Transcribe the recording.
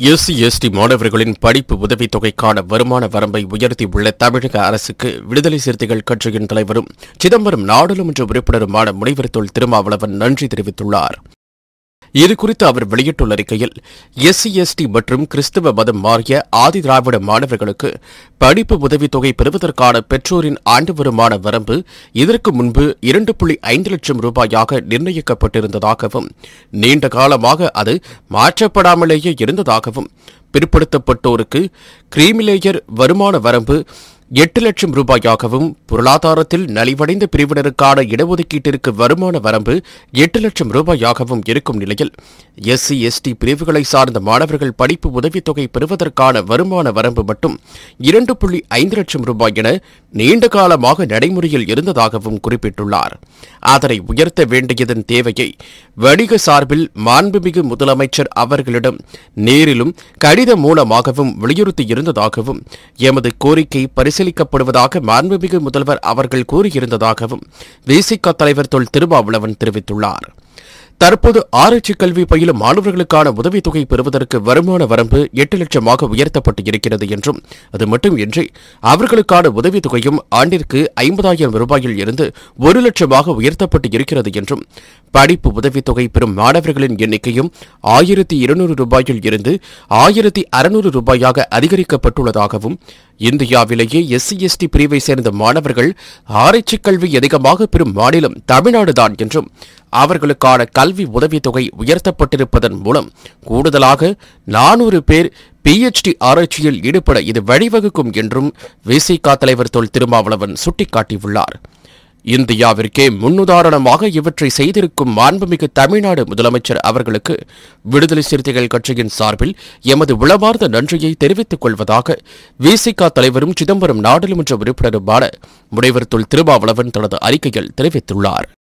SC ST மாணவர்களின் படிப்பு உதவித்தொகைக்கான வருமான வரம்பை உயர்த்தியுள்ள தமிழக அரசுக்கு விடுதலை சிறுத்தைகள் கட்சியின் தலைவரும் சிதம்பரம் நாடாளுமன்ற உறுப்பினருமான முனைவர் தொல் திருமாவளவன் நன்றி தெரிவித்துள்ளார் இதுகுறித்து அவர் வெளியிட்டுள்ள அறிக்கையில் எஸ்சி எஸ்டி மற்றும் கிறிஸ்தவ மதம் மாறிய ஆதி திராவிட மாணவர்களுக்கு படிப்பு உதவித்தொகை பெறுவதற்கான பெற்றோரின் ஆண்டு வருமான வரம்பு இதற்கு முன்பு இரண்டு புள்ளி ஐந்து லட்சம் ரூபாயாக நிர்ணயிக்கப்பட்டிருந்ததாகவும் நீண்ட காலமாக அது மாற்றப்படாமலேயே இருந்ததாகவும் பிற்படுத்தப்பட்டோருக்கு கிரீமிலேயர் வருமான வரம்பு எட்டு லட்சம் ரூபாயாகவும் பொருளாதாரத்தில் நலிவடைந்த பிரிவினருக்கான இடஒதுக்கீட்டிற்கு வருமான வரம்பு எட்டு லட்சம் ரூபாயாகவும் இருக்கும் நிலையில் எஸ்சி எஸ்டி பிரிவுகளை சார்ந்த மாணவர்கள் படிப்பு உதவித்தொகை பெறுவதற்கான வருமான வரம்பு மட்டும் இரண்டு புள்ளி ஐந்து லட்சம் ரூபாய் என நீண்ட காலமாக நடைமுறையில் இருந்ததாகவும் குறிப்பிட்டுள்ளார் அதனை உயர்த்த வேண்டியதன் தேவையை வணிக சார்பில் மாண்புமிகு முதலமைச்சர் அவர்களிடம் நேரிலும் கடிதம் மூலமாகவும் வலியுறுத்தியிருந்ததாகவும் எமது கோரிக்கை பரிசீலிக்கப்படுவதாக மாண்புமிகு முதல்வர் அவர்கள் கூறியிருந்ததாகவும் விசிக தலைவர் தொல் திருமாவளவன் தெரிவித்துள்ளார் தற்போது ஆராய்ச்சி கல்வி பயிலும் மாணவர்களுக்கான உதவித்தொகை பெறுவதற்கு வருமான வரம்பு எட்டு லட்சமாக உயர்த்தப்பட்டு இருக்கிறது என்றும் அது மட்டுமின்றி அவர்களுக்கான உதவித்தொகையும் ஆண்டிற்கு ஐம்பதாயிரம் ரூபாயில் இருந்து ஒரு லட்சமாக உயர்த்தப்பட்டு இருக்கிறது என்றும் படிப்பு உதவித்தொகை பெறும் மாணவர்களின் எண்ணிக்கையும் ஆயிரத்தி இருநூறு ரூபாயில் இருந்து ஆயிரத்தி அறுநூறு ரூபாயாக அதிகரிக்கப்பட்டுள்ளதாகவும் இந்தியாவிலேயே எஸ்சி எஸ்டி பிரிவை சேர்ந்த மாணவர்கள் ஆராய்ச்சி கல்வி அதிகமாக பெறும் மாநிலம் தமிழ்நாடுதான் என்றும் அவர்களுக்கான கல்வி உதவித்தொகை உயர்த்தப்பட்டிருப்பதன் மூலம் கூடுதலாக நானூறு பேர் பிஎச்டி ஆராய்ச்சியில் ஈடுபட இது வழிவகுக்கும் என்றும் விசிக தலைவர் தொல் திருமாவளவன் சுட்டிக்காட்டியுள்ளார் இந்தியாவிற்கே முன்னுதாரணமாக இவற்றை செய்திருக்கும் மாண்புமிகு தமிழ்நாடு முதலமைச்சர் அவர்களுக்கு விடுதலை சிறுத்தைகள் கட்சியின் சார்பில் எமது உளவார்ந்த நன்றியை தெரிவித்துக் கொள்வதாக விசிக தலைவரும் சிதம்பரம் நாடாளுமன்ற உறுப்பினருமான முனைவர் தொல் திருமாவளவன் தனது அறிக்கையில் தெரிவித்துள்ளார்